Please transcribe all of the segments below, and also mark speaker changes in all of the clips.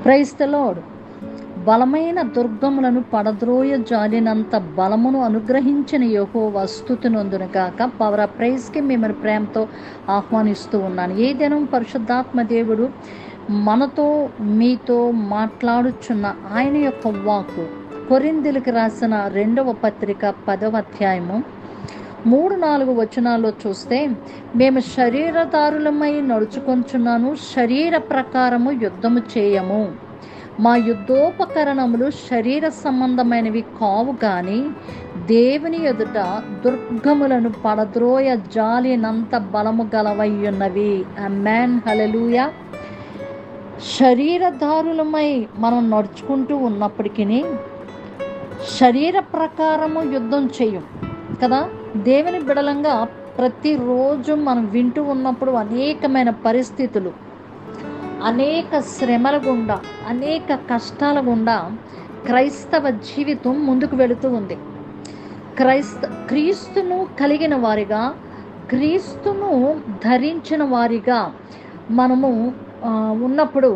Speaker 1: క్రైస్తలోడు బలమైన దుర్గములను పడద్రోయ జాలినంత బలమును అనుగ్రహించిన యహో వస్తుతునందును కాక పవర్ ప్రైజ్కి మిమ్మల్ని ప్రేమతో ఆహ్వానిస్తూ ఉన్నాను ఏ దినం పరిశుద్ధాత్మ దేవుడు మనతో మీతో మాట్లాడుచున్న ఆయన యొక్క వాక్కు కొరిందులకు రాసిన రెండవ పత్రిక పదవ అధ్యాయము మూడు నాలుగు వచనాల్లో చూస్తే మేము శరీరదారులమై నడుచుకొంచున్నాను శరీర ప్రకారము యుద్ధము చేయము మా యుద్ధోపకరణములు శరీర సంబంధమైనవి కావు కానీ దేవుని ఎదుట దుర్గములను పడద్రోయ జాలినంత బలము గలవయ్యున్నవి అమ్మాన్ హలలుయ శరీరధారులమై మనం నడుచుకుంటూ ఉన్నప్పటికీ శరీర ప్రకారము యుద్ధం చేయం కదా దేవుని బిడలంగా ప్రతిరోజు మనం వింటూ ఉన్నప్పుడు అనేకమైన పరిస్థితులు అనేక శ్రమల గుండా అనేక కష్టాల గుండా క్రైస్తవ జీవితం ముందుకు వెళుతూ ఉంది క్రైస్త క్రీస్తును కలిగిన వారిగా క్రీస్తును ధరించిన వారిగా మనము ఆ, ఉన్నప్పుడు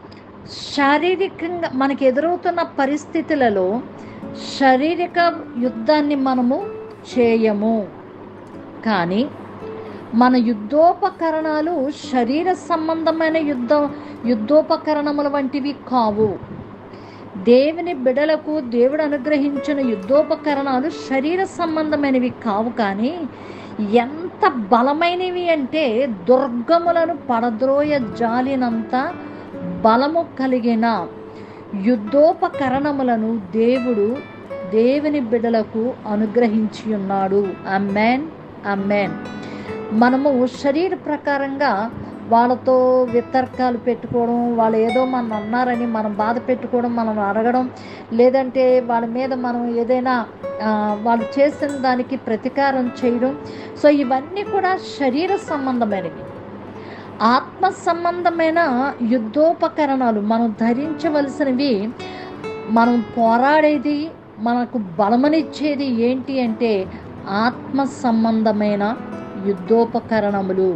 Speaker 1: శారీరకంగా మనకి ఎదురవుతున్న పరిస్థితులలో శారీరక యుద్ధాన్ని మనము చేయము కానీ మన యుద్ధోపకరణాలు శరీర సంబంధమైన యుద్ధ యుద్ధోపకరణముల వంటివి కావు దేవుని బిడలకు దేవుడు అనుగ్రహించిన యుద్ధోపకరణాలు శరీర సంబంధమైనవి కావు కానీ ఎంత బలమైనవి అంటే దుర్గములను పడద్రోయ జాలినంత బలము కలిగిన యుద్ధోపకరణములను దేవుడు దేవుని బిడలకు అనుగ్రహించి ఉన్నాడు అమ్మాన్ అమ్మాన్ మనము శరీర ప్రకారంగా వాళ్ళతో వితర్కాలు పెట్టుకోవడం వాళ్ళు ఏదో మనం అన్నారని మనం బాధ పెట్టుకోవడం మనం అడగడం లేదంటే వాళ్ళ మీద మనం ఏదైనా ఆ, వాళ్ళు చేసిన దానికి ప్రతీకారం చేయడం సో ఇవన్నీ కూడా శరీర సంబంధమైనవి ఆత్మ సంబంధమైన యుద్ధోపకరణాలు మనం ధరించవలసినవి మనం పోరాడేది మనకు బలమనిచ్చేది ఏంటి అంటే ఆత్మ సంబంధమైన యుద్ధోపకరణములు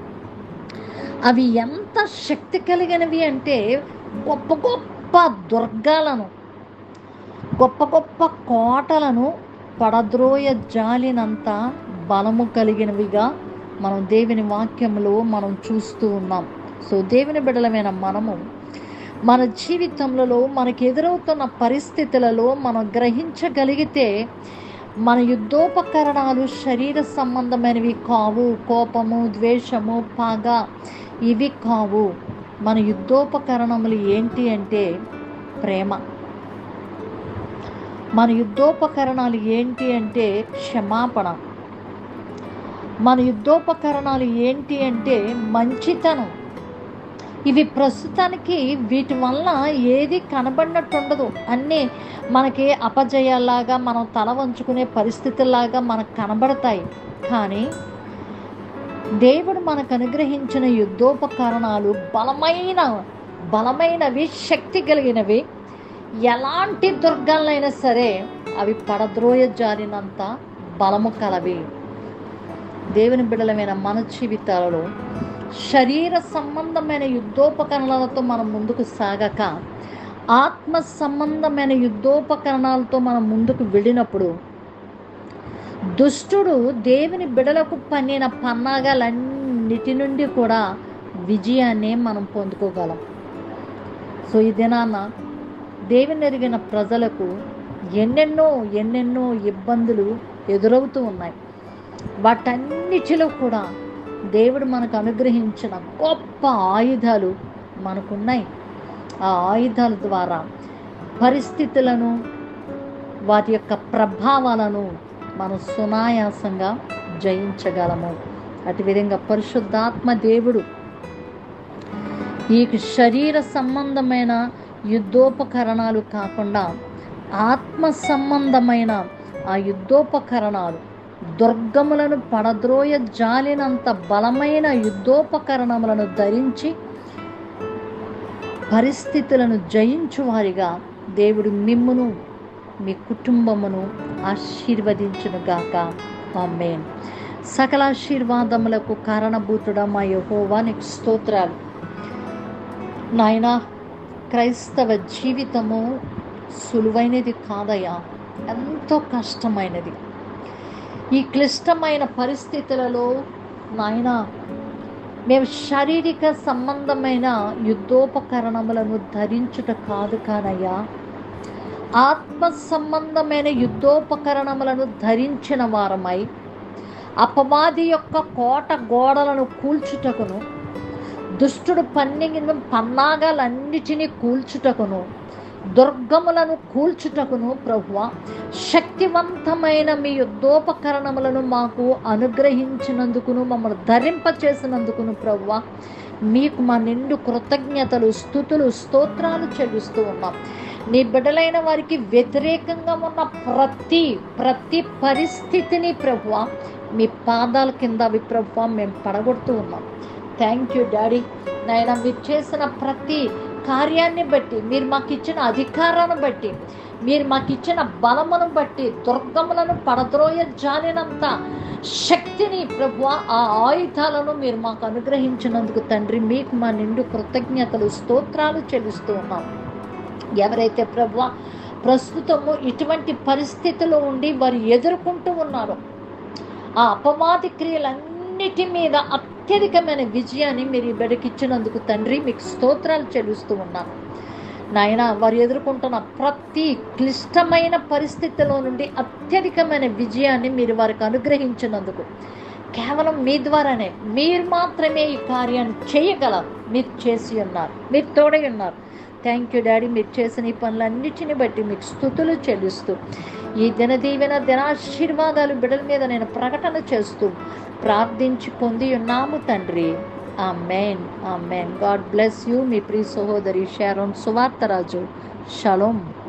Speaker 1: అవి ఎంత శక్తి కలిగినవి అంటే గొప్ప గొప్ప దుర్గాలను గొప్ప గొప్ప కోటలను పడద్రోయ జాలినంత బలము కలిగినవిగా మనం దేవుని వాక్యంలో మనం చూస్తూ ఉన్నాం సో దేవుని బిడలమైన మనము మన జీవితంలో మనకు ఎదురవుతున్న పరిస్థితులలో మనం గ్రహించగలిగితే మన యుద్ధోపకరణాలు శరీర సంబంధమైనవి కావు కోపము ద్వేషము పగ ఇవి కావు మన యుద్ధోపకరణములు ఏంటి అంటే ప్రేమ మన యుద్ధోపకరణాలు ఏంటి అంటే క్షమాపణ మన యుద్ధోపకరణాలు ఏంటి అంటే మంచితనం ఇవి ప్రస్తుతానికి వీటి వల్ల ఏది కనబడినట్టు ఉండదు అన్నీ మనకి అపజయాల్లాగా మనం తల వంచుకునే పరిస్థితుల్లాగా మనకు కనబడతాయి కానీ దేవుడు మనకు అనుగ్రహించిన యుద్ధోపకరణాలు బలమైన బలమైనవి శక్తి కలిగినవి ఎలాంటి దుర్గాలైనా సరే అవి పడద్రోయ జారినంత బలము కలవి దేవుని బిడలమైన మన జీవితాలలో శరీర సంబంధమైన యుద్ధోపకరణాలతో మనం ముందుకు సాగక ఆత్మ సంబంధమైన యుద్ధోపకరణాలతో మనం ముందుకు వెళ్ళినప్పుడు దుష్టుడు దేవుని బిడలకు పన్నిన పన్నాగాలన్నిటి నుండి కూడా విజయాన్ని మనం పొందుకోగలం సో ఈ దినాన దేవుని ఎరిగిన ప్రజలకు ఎన్నెన్నో ఎన్నెన్నో ఇబ్బందులు ఎదురవుతూ ఉన్నాయి వాటన్నిటిలో కూడా దేవుడు మనకు అనుగ్రహించిన గొప్ప ఆయుధాలు మనకున్నాయి ఆ ఆయుధాల ద్వారా పరిస్థితులను వాటి యొక్క ప్రభావాలను మనం సునాయాసంగా జయించగలము అటు విధంగా పరిశుద్ధాత్మ దేవుడు ఈ శరీర సంబంధమైన యుద్ధోపకరణాలు కాకుండా ఆత్మ సంబంధమైన ఆ యుద్ధోపకరణాలు దుర్గములను పడద్రోయ జాలినంత బలమైన యుద్ధోపకరణములను ధరించి పరిస్థితులను జయించువారిగా దేవుడు మిమ్మును మీ కుటుంబమును ఆశీర్వదించునుగాక ఆమేన్ సకల ఆశీర్వాదములకు కారణభూతుడా మా యహోవా నీకు స్తోత్రాలు నాయనా క్రైస్తవ జీవితము సులువైనది కాదయ్యా ఎంతో కష్టమైనది ఈ క్లిష్టమైన పరిస్థితులలో నాయన మేము శారీరక సంబంధమైన యుద్ధోపకరణములను ధరించుట కాదు కానయ్యా ఆత్మ సంబంధమైన యుద్ధోపకరణములను ధరించిన వారమై అపవాది యొక్క కోట గోడలను కూల్చుటకును దుష్టుడు పన్నిగిన పన్నాగాలన్నిటినీ కూల్చుటకును దుర్గములను కూల్చుటకును ప్రభువ శక్తివంతమైన మీ యుద్ధోపకరణములను మాకు అనుగ్రహించినందుకును మమ్మల్ని ధరింపచేసినందుకును ప్రభువ మీకు మా నిండు కృతజ్ఞతలు స్థుతులు స్తోత్రాలు చెల్లిస్తూ ఉన్నాం నీ బిడ్డలైన వారికి వ్యతిరేకంగా ఉన్న ప్రతి ప్రతి పరిస్థితిని ప్రభువ మీ పాదాల కింద అవి ప్రభువ మేము పడగొడుతూ ఉన్నాం థ్యాంక్ యూ డాడీ నాయన మీరు చేసిన ప్రతి కార్యాన్ని బట్టి మీరు మాకు ఇచ్చిన అధికారాన్ని బట్టి మీరు మాకు ఇచ్చిన బలమును బట్టి దుర్గములను పడద్రోయ జాలినంత శక్తిని ప్రభు ఆ ఆయుధాలను మీరు మాకు అనుగ్రహించినందుకు తండ్రి మీకు మా నిండు కృతజ్ఞతలు స్తోత్రాలు చెల్లిస్తూ ఉన్నాం ఎవరైతే ప్రభు ప్రస్తుతము ఇటువంటి పరిస్థితిలో ఉండి వారు ఎదుర్కొంటూ ఉన్నారో ఆ అపవాది క్రియలన్నిటి మీద అత్యధికమైన విజయాన్ని మీరు ఈ బిడ్డకిచ్చినందుకు తండ్రి మీకు స్తోత్రాలు చెల్లిస్తూ ఉన్నాను నాయన వారు ఎదుర్కొంటున్న ప్రతి క్లిష్టమైన పరిస్థితిలో నుండి అత్యధికమైన విజయాన్ని మీరు వారికి అనుగ్రహించినందుకు కేవలం మీ ద్వారానే మీరు మాత్రమే ఈ కార్యాన్ని చేయగలరు మీరు చేసి ఉన్నారు మీరు తోడై ఉన్నారు థ్యాంక్ యూ డాడీ మీరు చేసిన ఈ పనులన్నిటిని బట్టి మీకు స్థుతులు చెల్లిస్తూ ఈ దినదీవెన దినాశీర్వాదాలు బిడల మీద నేను ప్రకటన చేస్తూ ప్రార్థించి పొంది ఉన్నాము తండ్రి amen amen God bless you మీ ప్రియ సహోదరి షారోన్ సువార్తరాజు షలోం